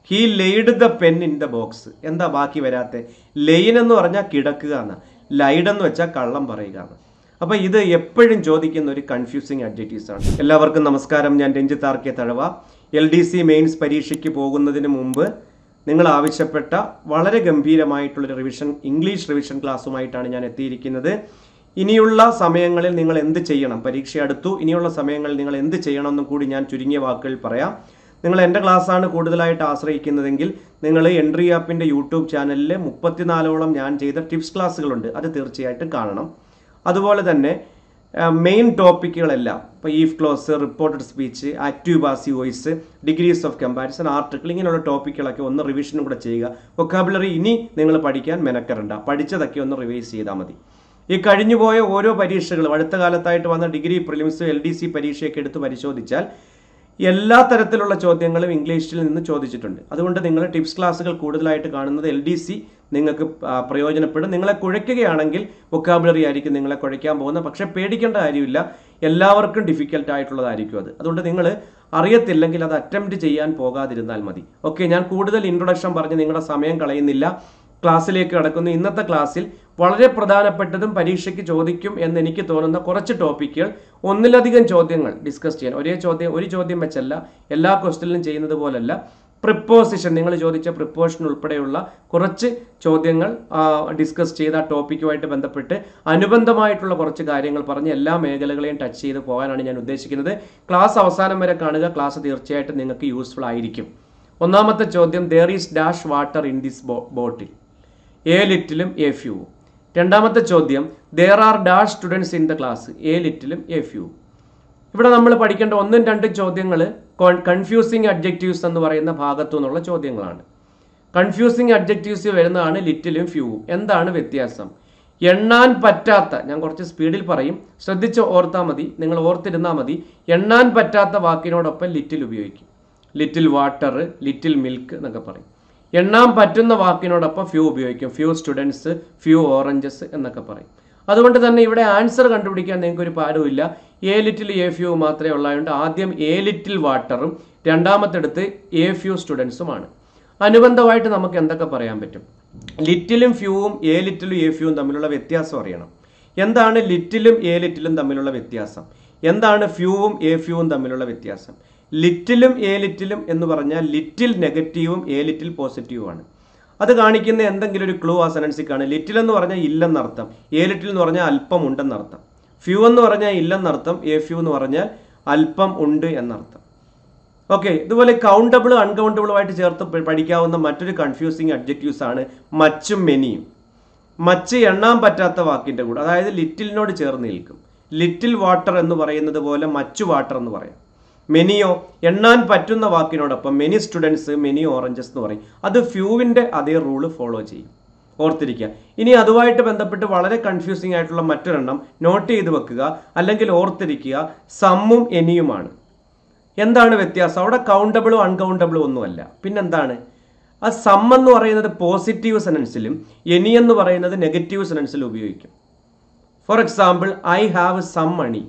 he laid the pen in the box എന്താ ബാക്കി വരാത്തെ line എന്ന് പറഞ്ഞാൽ കിടക്കുക എന്ന് ലൈഡ് എന്ന് വെച്ചാൽ കള്ളം പറയുക എന്ന് അപ്പൊ ഇത് എപ്പോഴും ചോദിക്കുന്ന ഒരു കൺഫ്യൂസിങ് അഡ്ജക്റ്റീവ്സ് ആണ് എല്ലാവർക്കും നമസ്കാരം ഞാൻ Ranjith R K Thazhava L D C mains പരീക്ഷയ്ക്ക് പോകുന്നതിന് മുമ്പ് നിങ്ങൾ ആവശ്യപ്പെട്ട വളരെ ഗംഭീരമായിട്ടുള്ളൊരു റിവിഷൻ ഇംഗ്ലീഷ് റിവിഷൻ ക്ലാസ്സുമായിട്ടാണ് ഞാൻ എത്തിയിരിക്കുന്നത് ഇനിയുള്ള സമയങ്ങളിൽ നിങ്ങൾ എന്ത് ചെയ്യണം പരീക്ഷ അടുത്തു ഇനിയുള്ള സമയങ്ങളിൽ നിങ്ങൾ എന്ത് ചെയ്യണമെന്നും കൂടി ഞാൻ ചുരുങ്ങിയ വാക്കുകൾ പറയാം നിങ്ങൾ എൻ്റെ ക്ലാസ്സാണ് കൂടുതലായിട്ട് ആശ്രയിക്കുന്നതെങ്കിൽ നിങ്ങൾ എൻട്രി ആപ്പിൻ്റെ യൂട്യൂബ് ചാനലിൽ മുപ്പത്തിനാലോളം ഞാൻ ചെയ്ത ടിപ്സ് ക്ലാസ്സുകളുണ്ട് അത് തീർച്ചയായിട്ടും കാണണം അതുപോലെ തന്നെ മെയിൻ ടോപ്പിക്കുകളെല്ലാം ഇപ്പോൾ if clause reported speech active passive voice degrees of comparison article ഇങ്ങനെയുള്ള ടോപ്പിക്കുകളൊക്കെ ഒന്ന് റിവിഷനും കൂടെ ചെയ്യുക വൊക്കാബുലറി ഇനി നിങ്ങൾ പഠിക്കാൻ മെനക്കറണ്ട പഠിച്ചതൊക്കെ ഒന്ന് റിവൈസ് ചെയ്താൽ മതി ഈ കഴിഞ്ഞുപോയ ഓരോ പരീക്ഷകളും അടുത്ത കാലത്തായിട്ട് വന്ന degree prelims L D C പരീക്ഷയൊക്കെ എടുത്ത് പരിശോധിച്ചാൽ എല്ലാ തരത്തിലുള്ള ചോദ്യങ്ങളും ഇംഗ്ലീഷിൽ നിന്ന് ചോദിച്ചിട്ടുണ്ട് അതുകൊണ്ട് നിങ്ങൾ ടിപ്സ് ക്ലാസ്സുകൾ കൂടുതലായിട്ട് കാണുന്നത് എൽ ഡി സി നിങ്ങൾക്ക് ആ, പ്രയോജനപ്പെടും നിങ്ങളെ കുഴയ്ക്കുകയാണെങ്കിൽ വൊക്കാബുലറി ആയിരിക്കും നിങ്ങളെ കുഴയ്ക്കാൻ പോകുന്നത് പക്ഷേ പേടിക്കേണ്ട കാര്യമില്ല എല്ലാവർക്കും ഡിഫിക്കൽട്ട് ആയിട്ടുള്ളതായിരിക്കും അത് അതുകൊണ്ട് നിങ്ങൾ അറിയത്തില്ലെങ്കിൽ അത് അറ്റംപ്റ്റ് ചെയ്യാൻ പോകാതിരുന്നാൽ മതി ഓക്കെ ഞാൻ കൂടുതൽ ഇൻട്രൊഡക്ഷൻ പറഞ്ഞ് നിങ്ങളുടെ സമയം കളയുന്നില്ല ക്ലാസ്സിലേക്ക് കടക്കുന്നു ഇന്നത്തെ ക്ലാസ്സിൽ വളരെ പ്രധാനപ്പെട്ടതും പരീക്ഷയ്ക്ക് ചോദിക്കും എന്ന് എനിക്ക് തോന്നുന്ന കുറച്ച് ടോപ്പിക്കുകൾ ഒന്നിലധികം ചോദ്യങ്ങൾ ഡിസ്കസ് ചെയ്യാൻ ഒരേ ചോദ്യം ഒരു ചോദ്യം വെച്ചല്ല എല്ലാ ക്വസ്റ്റ്യനിലും ചെയ്യുന്നത് പോലല്ല പ്രിപ്പോസിഷൻ നിങ്ങൾ ചോദിച്ച പ്രിപ്പോസിഷൻ ഉൾപ്പെടെയുള്ള കുറച്ച് ചോദ്യങ്ങൾ ഡിസ്കസ് ചെയ്ത ആ ടോപ്പിക്കുമായിട്ട് ബന്ധപ്പെട്ട് അനുബന്ധമായിട്ടുള്ള കുറച്ച് കാര്യങ്ങൾ പറഞ്ഞ് എല്ലാ മേഖലകളെയും ടച്ച് ചെയ്ത് പോകാനാണ് ഞാൻ ഉദ്ദേശിക്കുന്നത് ക്ലാസ് അവസാനം വരെ കാണുക ക്ലാസ് തീർച്ചയായിട്ടും നിങ്ങൾക്ക് യൂസ്ഫുൾ ആയിരിക്കും ഒന്നാമത്തെ ചോദ്യം there is dash water in this bottle a ലിറ്റിലും എ ഫ്യൂവും രണ്ടാമത്തെ ചോദ്യം there are dash students in the class a ലിറ്റിലും എ ഫ്യൂ ഇവിടെ നമ്മൾ പഠിക്കേണ്ട ഒന്നും രണ്ടും ചോദ്യങ്ങൾ കൺഫ്യൂസിങ് അഡ്ജക്റ്റീവ്സ് എന്ന് പറയുന്ന ഭാഗത്തു നിന്നുള്ള ചോദ്യങ്ങളാണ് കൺഫ്യൂസിങ് അഡ്ജക്റ്റീവ്സ് വരുന്നതാണ് ലിറ്റിലും ഫ്യൂവും എന്താണ് വ്യത്യാസം എണ്ണാൻ പറ്റാത്ത ഞാൻ കുറച്ച് സ്പീഡിൽ പറയും ശ്രദ്ധിച്ച് ഓർത്താൽ മതി നിങ്ങൾ ഓർത്തിരുന്നാൽ മതി എണ്ണാൻ പറ്റാത്ത വാക്കിനോടൊപ്പം ലിറ്റിൽ ഉപയോഗിക്കും ലിറ്റിൽ വാട്ടർ ലിറ്റിൽ മിൽക്ക് എന്നൊക്കെ പറയും എണ്ണാൻ പറ്റുന്ന വാക്കിനോടൊപ്പം ഫ്യൂ ഉപയോഗിക്കും ഫ്യൂ സ്റ്റുഡൻസ് ഫ്യൂ ഓറഞ്ചസ് എന്നൊക്കെ പറയും അതുകൊണ്ട് തന്നെ ഇവിടെ ആൻസർ കണ്ടുപിടിക്കാൻ നിങ്ങൾക്ക് ഒരു പാടുമില്ല എ ലിറ്റിൽ എ ഫ്യൂ മാത്രമേ ഉള്ളതുകൊണ്ട് ആദ്യം എ ലിറ്റിൽ വാട്ടറും രണ്ടാമത്തെടുത്ത് എ ഫ്യൂ സ്റ്റുഡൻസുമാണ് അനുബന്ധമായിട്ട് നമുക്ക് എന്തൊക്കെ പറയാൻ പറ്റും ലിറ്റിലും ഫ്യൂവും എ ലിറ്റിലും എ ഫ്യൂവും തമ്മിലുള്ള വ്യത്യാസം അറിയണം എന്താണ് ലിറ്റിലും എ ലിറ്റിലും തമ്മിലുള്ള വ്യത്യാസം എന്താണ് ഫ്യൂവും എ ഫ്യൂവും തമ്മിലുള്ള വ്യത്യാസം ലിറ്റിലും എ ലിറ്റിലും എന്ന് പറഞ്ഞാൽ ലിറ്റിൽ നെഗറ്റീവും എ ലിറ്റിൽ പോസിറ്റീവുമാണ് അത് കാണിക്കുന്ന എന്തെങ്കിലും ഒരു ക്ലൂ ആ സെനൻസിൽ കാണും ലിറ്റിൽ എന്ന് പറഞ്ഞാൽ ഇല്ലെന്നർത്ഥം എ ലിറ്റിൽ എന്ന് പറഞ്ഞാൽ അല്പം ഉണ്ടെന്നർത്ഥം ഫ്യൂ എന്ന് പറഞ്ഞാൽ ഇല്ലെന്നർത്ഥം എ ഫ്യൂ എന്ന് പറഞ്ഞാൽ അല്പം ഉണ്ട് എന്നർത്ഥം ഓക്കെ ഇതുപോലെ കൗണ്ടബിൾ അൺകൗണ്ടബിളുമായിട്ട് ചേർത്ത് പ- പഠിക്കാവുന്ന മറ്റൊരു കൺഫ്യൂസിങ് അഡ്ജക്റ്റീവ്സ് ആണ് മച്ചും മെനിയും മച്ച് എണ്ണാൻ പറ്റാത്ത വാക്കിന്റെ കൂടെ അതായത് ലിറ്റിലിനോട് ചേർന്ന് നിൽക്കും ലിറ്റിൽ വാട്ടർ എന്ന് പറയുന്നത് പോലെ മച്ചു വാട്ടർ എന്ന് പറയാം മെനിയോ എണ്ണാൻ പറ്റുന്ന വാക്കിനോടൊപ്പം മെനി സ്റ്റുഡൻസ് മെനി ഓറഞ്ചസ് എന്ന് പറയും അത് ഫ്യൂവിന്റെ അതേ റൂള് ഫോളോ ചെയ്യും ഓർത്തിരിക്കുക ഇനി അതുമായിട്ട് ബന്ധപ്പെട്ട് വളരെ കൺഫ്യൂസിംഗ് ആയിട്ടുള്ള മറ്റൊരെണ്ണം നോട്ട് ചെയ്ത് വെക്കുക അല്ലെങ്കിൽ ഓർത്തിരിക്കുക സമ്മും എനിയുമാണ് എന്താണ് വ്യത്യാസം അവിടെ കൗണ്ടബിളും അൺകൗണ്ടബിളും ഒന്നുമല്ല പിന്നെന്താണ് ആ സം എന്ന് പറയുന്നത് പോസിറ്റീവ് സെനൻസിലും എനി എന്ന് പറയുന്നത് നെഗറ്റീവ് സെനൻസിലും ഉപയോഗിക്കും for example I have some money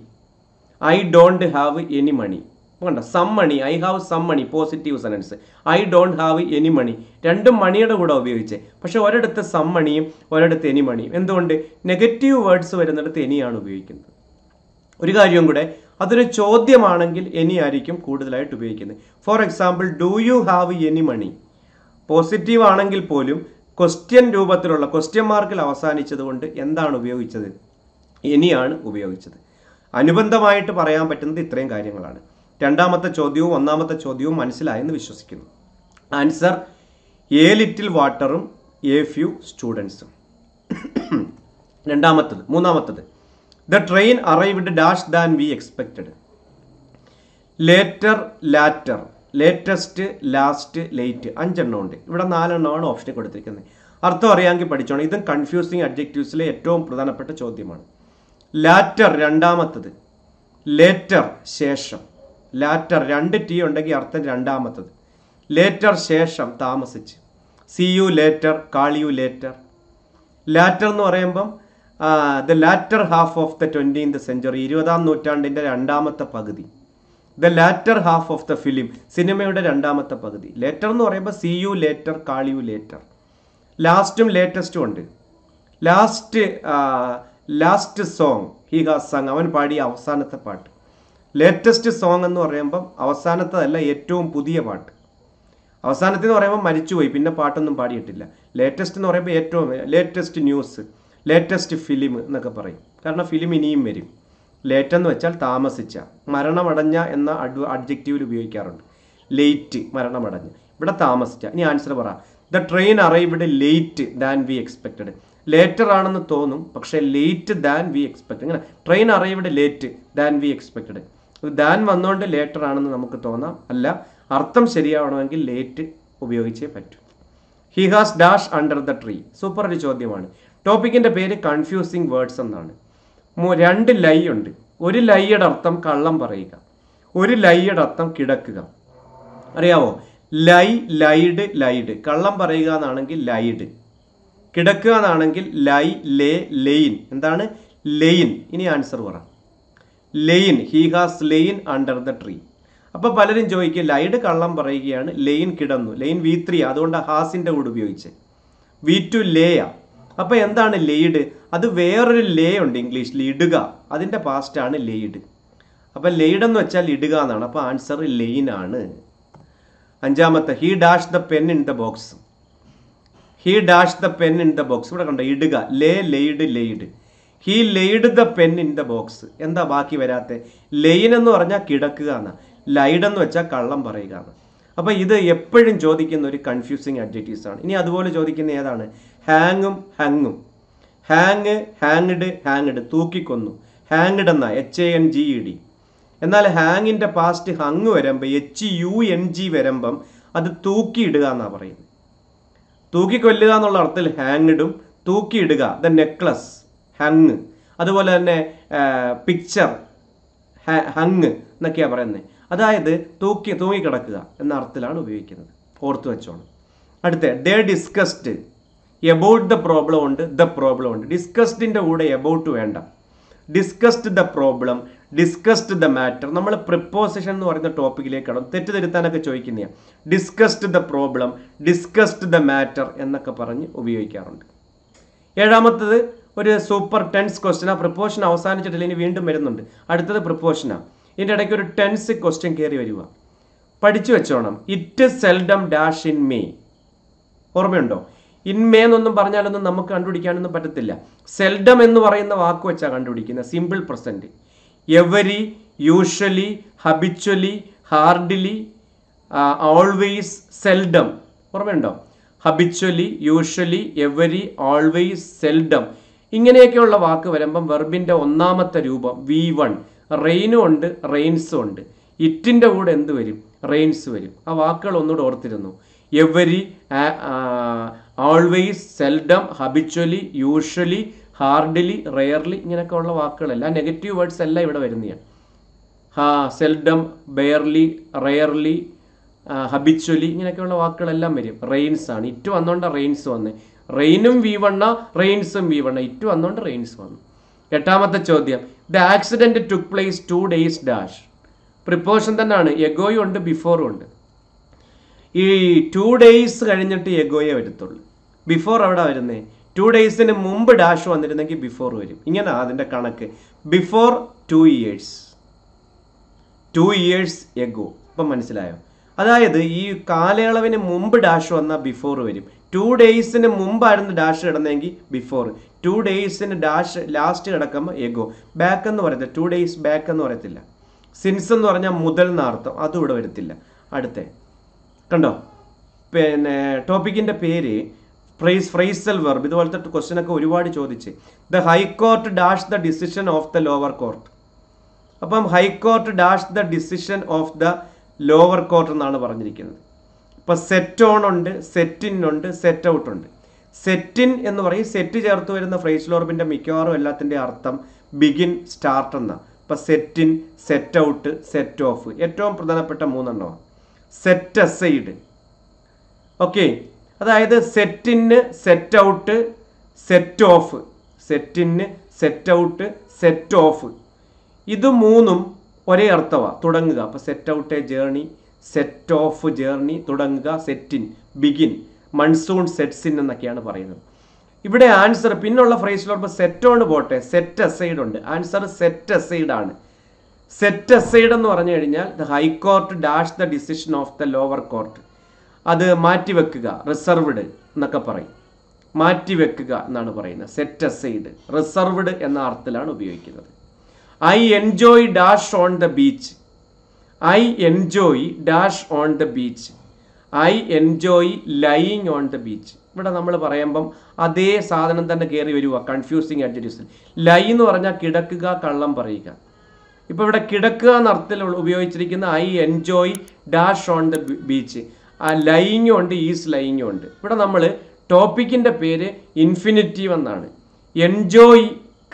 I don't have any money കണ്ട some money I have some money positive sentence I don't have any money രണ്ടും മണിയുടെ കൂടെ ഉപയോഗിച്ചേ പക്ഷെ ഒരിടത്ത് സം മണിയും ഒരിടത്ത് എനി മണിയും എന്തുകൊണ്ട് നെഗറ്റീവ് വേർഡ്സ് വരുന്നിടത്ത് എനിയാണ് ഉപയോഗിക്കുന്നത് ഒരു കാര്യം കൂടെ അതൊരു ചോദ്യമാണെങ്കിൽ എനി ആയിരിക്കും കൂടുതലായിട്ട് ഉപയോഗിക്കുന്നത് for example do you have any money positive ആണെങ്കിൽ പോലും ക്വസ്റ്റ്യൻ രൂപത്തിലുള്ള ക്വസ്റ്റ്യൻ മാർക്കിൽ അവസാനിച്ചത് കൊണ്ട് എന്താണ് ഉപയോഗിച്ചത് എനിയാണ് ഉപയോഗിച്ചത് അനുബന്ധമായിട്ട് പറയാൻ പറ്റുന്നത് ഇത്രയും കാര്യങ്ങളാണ് രണ്ടാമത്തെ ചോദ്യവും ഒന്നാമത്തെ ചോദ്യവും മനസ്സിലായെന്ന് വിശ്വസിക്കുന്നു ആൻസർ എ ലിറ്റിൽ വാട്ടറും എ ഫ്യൂ സ്റ്റുഡൻസും രണ്ടാമത്തത് മൂന്നാമത്തത് the train arrived dash than we expected later latter latest last late അഞ്ചെണ്ണം ഉണ്ട് ഇവിടെ നാലെണ്ണമാണ് ഓപ്ഷനിൽ കൊടുത്തിരിക്കുന്നത് അർത്ഥം അറിയാമെങ്കിൽ പഠിച്ചോണം ഇതും കൺഫ്യൂസിങ് അഡ്ജക്റ്റീവ്സിലെ ഏറ്റവും പ്രധാനപ്പെട്ട ചോദ്യമാണ് ലാറ്റർ രണ്ടാമത്തത് ലേറ്റർ ശേഷം ലാറ്റർ രണ്ട് ടി ഉണ്ടെങ്കിൽ അർത്ഥം രണ്ടാമത്തത് ലേറ്റർ ശേഷം താമസിച്ച് see you later call you later latter എന്ന് പറയുമ്പം the latter half of the twentieth century ഇരുപതാം നൂറ്റാണ്ടിൻ്റെ രണ്ടാമത്തെ പകുതി the latter half of the film സിനിമയുടെ രണ്ടാമത്തെ പകുതി ലേറ്റർ എന്ന് പറയുമ്പോൾ see you later call you later ലാസ്റ്റും ലേറ്റസ്റ്റും ഉണ്ട് last last song he has sung അവൻ പാടിയ അവസാനത്തെ പാട്ട് ലേറ്റസ്റ്റ് സോങ് എന്ന് പറയുമ്പം അവസാനത്തതല്ല ഏറ്റവും പുതിയ പാട്ട് അവസാനത്തിൽ എന്ന് പറയുമ്പോൾ മരിച്ചുപോയി പിന്നെ പാട്ടൊന്നും പാടിയിട്ടില്ല ലേറ്റസ്റ്റ് എന്ന് പറയുമ്പോൾ ഏറ്റവും ലേറ്റസ്റ്റ് ന്യൂസ് ലേറ്റസ്റ്റ് ഫിലിം എന്നൊക്കെ പറയും കാരണം ഫിലിം ഇനിയും വരും ലേറ്റ് എന്ന് വെച്ചാൽ താമസിച്ച മരണമടഞ്ഞ എന്ന അഡ് അഡ്ജക്റ്റീവിൽ ഉപയോഗിക്കാറുണ്ട് ലേറ്റ് മരണമടഞ്ഞ ഇവിടെ താമസിച്ച ഇനി ആൻസർ പറ the train arrived late than we expected later ആണെന്ന് തോന്നും പക്ഷേ ലേറ്റ് ദാൻ വി എക്സ്പെക്ട് ഇങ്ങനെ train arrived late than we expected than വന്നുകൊണ്ട് ലേറ്റർ ആണെന്ന് നമുക്ക് തോന്നാം അല്ല അർത്ഥം ശരിയാവണമെങ്കിൽ ലേറ്റ് ഉപയോഗിച്ചേ പറ്റൂ he has dash under the tree super ഒരു ചോദ്യമാണ് ടോപ്പിക്കിന്റെ പേര് കൺഫ്യൂസിങ് വേർഡ്സ് എന്നാണ് മു- രണ്ട് ലൈ ഉണ്ട് ഒരു ലൈയുടെ അർത്ഥം കള്ളം പറയുക ഒരു ലൈയുടെ അർത്ഥം കിടക്കുക അറിയാവോ ലൈ ലൈഡ് ലൈഡ് കള്ളം പറയുക എന്നാണെങ്കിൽ ലൈഡ് കിടക്കുക എന്നാണെങ്കിൽ ലൈ ലേ ലെയിൻ എന്താണ് ലെയിൻ ഇനി ആൻസർ പറ lain he has lain under the tree അപ്പൊ പലരും ചോദിക്കും ലൈഡ് കള്ളം പറയുകയാണ് ലെയിൻ കിടന്നു ലെയിൻ വി ത്രീ അതുകൊണ്ട് ഹാസിന്റെ കൂടെ ഉപയോഗിച്ച് വി ടു ലേയ അപ്പൊ എന്താണ് ലെയ്ഡ് അത് വേറൊരു ലേ ഉണ്ട് ഇംഗ്ലീഷിൽ ഇടുക അതിന്റെ പാസ്റ്റ് ആണ് ലെയ്ഡ് അപ്പൊ ലെയ്ഡ് എന്ന് വെച്ചാൽ ഇടുക എന്നാണ് അപ്പൊ ആൻസർ ലെയിൻ ആണ് അഞ്ചാമത്തെ he dash the pen in the box he dash the pen in the box ഇവിടെ കണ്ടോ ഇടുക lay laid laid he laid the pen in the box എന്താ ബാക്കി വരാത്തെ ലെയിൻ എന്ന് പറഞ്ഞാൽ കിടക്കുക എന്ന് ലൈഡ് എന്ന് വെച്ചാൽ കള്ളം പറയുക എന്ന് അപ്പൊ ഇത് എപ്പോഴും ചോദിക്കുന്ന ഒരു കൺഫ്യൂസിങ് അഡ്ജക്റ്റീവ്സ് ആണ് ഇനി അതുപോലെ ചോദിക്കുന്ന ഏതാണ് ഹാങ്ങും ഹങ്ങും ഹാങ് ഹാങ്ഡ് ഹാങ്ഡ് തൂക്കിക്കൊന്നു ഹാങ്ഡ് എന്ന H A N G E D എന്നാൽ ഹാങ്ങിന്റെ പാസ്റ്റ് ഹങ് വരുമ്പോൾ എച്ച് യു എൻ ജി വരുമ്പം അത് തൂക്കിയിടുക എന്നാ പറയുന്നത് തൂക്കിക്കൊല്ലുക എന്നുള്ള അർത്ഥത്തിൽ ഹാങ്ങിടും തൂക്കിയിടുക ദ നെക്ലസ് ഹങ് അതുപോലെ തന്നെ പിക്ചർ ഹങ് എന്നൊക്കെയാണ് പറയുന്നത് അതായത് തൂക്കി തൂങ്ങിക്കിടക്കുക എന്ന അർത്ഥത്തിലാണ് ഉപയോഗിക്കുന്നത് ഓർത്തു വെച്ചോണം അടുത്ത they discussed about the problem ഉണ്ട് ദ പ്രോബ്ലം ഉണ്ട് ഡിസ്കസ്ഡിൻ്റെ കൂടെ എബൌട്ട് വേണ്ട discussed the problem discussed the matter നമ്മൾ പ്രിപ്പോസിഷൻ എന്ന് പറയുന്ന ടോപ്പിക്കിലേക്കാണ് തെറ്റിദ്ധരുത്താനൊക്കെ ചോദിക്കുന്നതാണ് discussed the problem discussed the matter എന്നൊക്കെ പറഞ്ഞ് ഉപയോഗിക്കാറുണ്ട് ഏഴാമത്തത് ഒരു സൂപ്പർ ടെൻസ് ക്വസ്റ്റ്യൻ ആ പ്രിപ്പോഷൻ അവസാനിച്ചിട്ടില്ല ഇനി വീണ്ടും വരുന്നുണ്ട് അടുത്തത് പ്രിപ്പോഷനാണ് ഇതിൻ്റെ ഇടയ്ക്ക് ഒരു ടെൻസ് ക്വസ്റ്റ്യൻ കയറി വരിക പഠിച്ചു വെച്ചോണം it seldom dash in May ഓർമ്മയുണ്ടോ ഇൻമേ എന്നൊന്നും പറഞ്ഞാലൊന്നും നമുക്ക് കണ്ടുപിടിക്കാനൊന്നും പറ്റത്തില്ല സെൽഡം എന്ന് പറയുന്ന വാക്ക് വെച്ചാണ് കണ്ടുപിടിക്കുന്നത് simple present every usually habitually hardly always seldom ഓർമ്മയുണ്ടോ habitually usually every always seldom ഇങ്ങനെയൊക്കെയുള്ള വാക്ക് വരുമ്പം വെർബിന്റെ ഒന്നാമത്തെ രൂപം വി വൺ റെയിനും ഉണ്ട് റെയിൻസും ഉണ്ട് ഇറ്റിന്റെ കൂടെ എന്ത് വരും റെയിൻസ് വരും ആ വാക്കുകൾ ഒന്നുകൂടെ ഓർത്തിരുന്നു every always seldom habitually usually hardly rarely ഇങ്ങനെയൊക്കെ ഉള്ള വാക്കുകളല്ല നെഗറ്റീവ് വേർഡ്സ് എല്ലാം ഇവിടെ വരുന്നതാണ് ഹാ സെൽഡം ബെയർലി റെയർലി ഹബിച്വലി ഇങ്ങനെയൊക്കെയുള്ള വാക്കുകളെല്ലാം വരും റെയിൻസ് ആണ് ഇറ്റ് വന്നോണ്ട് റെയിൻസ് വന്ന് റെയിനും വി വണ്ണ റെയിൻസും വി വണ്ണ ഇറ്റ് വന്നോണ്ട് റെയിൻസ് വന്നു എട്ടാമത്തെ ചോദ്യം the accident took place two days dash preposition തന്നെയാണ് എഗോയും ഉണ്ട് ബിഫോറും ഉണ്ട് ഈ ടു ഡേയ്സ് കഴിഞ്ഞിട്ട് എഗോയെ വരത്തുള്ളൂ ബിഫോർ എവിടെ വരുന്നേ ടു ഡേയ്സിന് മുമ്പ് ഡാഷ് വന്നിരുന്നെങ്കിൽ ബിഫോർ വരും ഇങ്ങനെ അതിൻ്റെ കണക്ക് before two years two years ago ഇപ്പം മനസ്സിലായോ അതായത് ഈ കാലയളവിന് മുമ്പ് ഡാഷ് വന്നാൽ ബിഫോർ വരും ടു ഡേയ്സിന് മുമ്പായിരുന്നു ഡാഷ് കിടന്നെങ്കിൽ ബിഫോർ ടു ഡേയ്സിന് ഡാഷ് ലാസ്റ്റ് കിടക്കുമ്പോൾ എഗോ ബാക്ക് എന്ന് പറയത്തില്ല ടു ഡേയ്സ് ബാക്ക് എന്ന് പറയത്തില്ല സിൻസ് എന്ന് പറഞ്ഞാൽ മുതൽ എന്നർത്ഥം അതും ഇവിടെ വരത്തില്ല അടുത്തേ കണ്ടോ പിന്നെ ടോപ്പിക്കിന്റെ പേര് ഫ്രൈസ് ഫ്രൈസൽ വെർബ് ഇതുപോലത്തെ ക്വസ്റ്റ്യൻ ഒക്കെ ഒരുപാട് ചോദിച്ച് the high court dash the decision of the lower court അപ്പം high court dash the decision of the lower court എന്നാണ് പറഞ്ഞിരിക്കുന്നത് ഇപ്പൊ സെറ്റ് ഓൺ ഉണ്ട് സെറ്റ് ഇൻ ഉണ്ട് സെറ്റ് ഔട്ട് ഉണ്ട് സെറ്റ് ഇൻ എന്ന് പറയും സെറ്റ് ചേർത്ത് വരുന്ന ഫ്രൈസ് ലോർബിന്റെ മിക്കവാറും എല്ലാത്തിന്റെ അർത്ഥം ബിഗിൻ സ്റ്റാർട്ട് എന്ന ഇപ്പൊ set in set out set off ഏറ്റവും പ്രധാനപ്പെട്ട മൂന്നെണ്ണമാണ് സെറ്റ് അസൈഡ് ഓക്കെ അതായത് സെറ്റിന് സെറ്റ് ഔട്ട് സെറ്റ് ഓഫ് സെറ്റിന് സെറ്റ് ഔട്ട് സെറ്റ് ഓഫ് ഇത് മൂന്നും ഒരേ അർത്ഥമാണ് തുടങ്ങുക അപ്പോൾ set out a journey set off journey തുടങ്ങുക set in begin monsoon sets in എന്നൊക്കെയാണ് പറയുന്നത് ഇവിടെ ആൻസർ പിന്നുള്ള ഫ്രേസിലോട്ട് സെറ്റ് ഓൺ പോട്ടെ സെറ്റ് അസൈഡ് ഉണ്ട് ആൻസർ സെറ്റ് അസൈഡ് ആണ് സെറ്റ് അസൈഡ് എന്ന് പറഞ്ഞു കഴിഞ്ഞാൽ the high court dash the decision of the lower court അത് മാറ്റിവെക്കുക റിസർവ്ഡ് എന്നൊക്കെ പറയും മാറ്റിവെക്കുക എന്നാണ് പറയുന്നത് സെറ്റ് അസൈഡ് റിസർവ്ഡ് എന്ന അർത്ഥത്തിലാണ് ഉപയോഗിക്കുന്നത് I enjoy dash on the beach I enjoy dash on the beach I enjoy lying on the beach ഇവിടെ നമ്മൾ പറയുമ്പം അതേ സാധനം തന്നെ കയറി വരിക കൺഫ്യൂസിങ് അഡ്ജറ്റീവ്സ് ലൈ എന്ന് പറഞ്ഞാൽ കിടക്കുക കള്ളം പറയുക ഇപ്പോൾ ഇവിടെ കിടക്കുക എന്ന അർത്ഥത്തിൽ ഉപയോഗിച്ചിരിക്കുന്ന I enjoy dash on the beach ആ ലൈയിങ്ങും ഉണ്ട് ഈസ് ലൈയിങ്ങും ഉണ്ട് ഇവിടെ നമ്മൾ ടോപ്പിക്കിൻ്റെ പേര് ഇൻഫിനിറ്റീവ് എന്നാണ് എൻജോയ്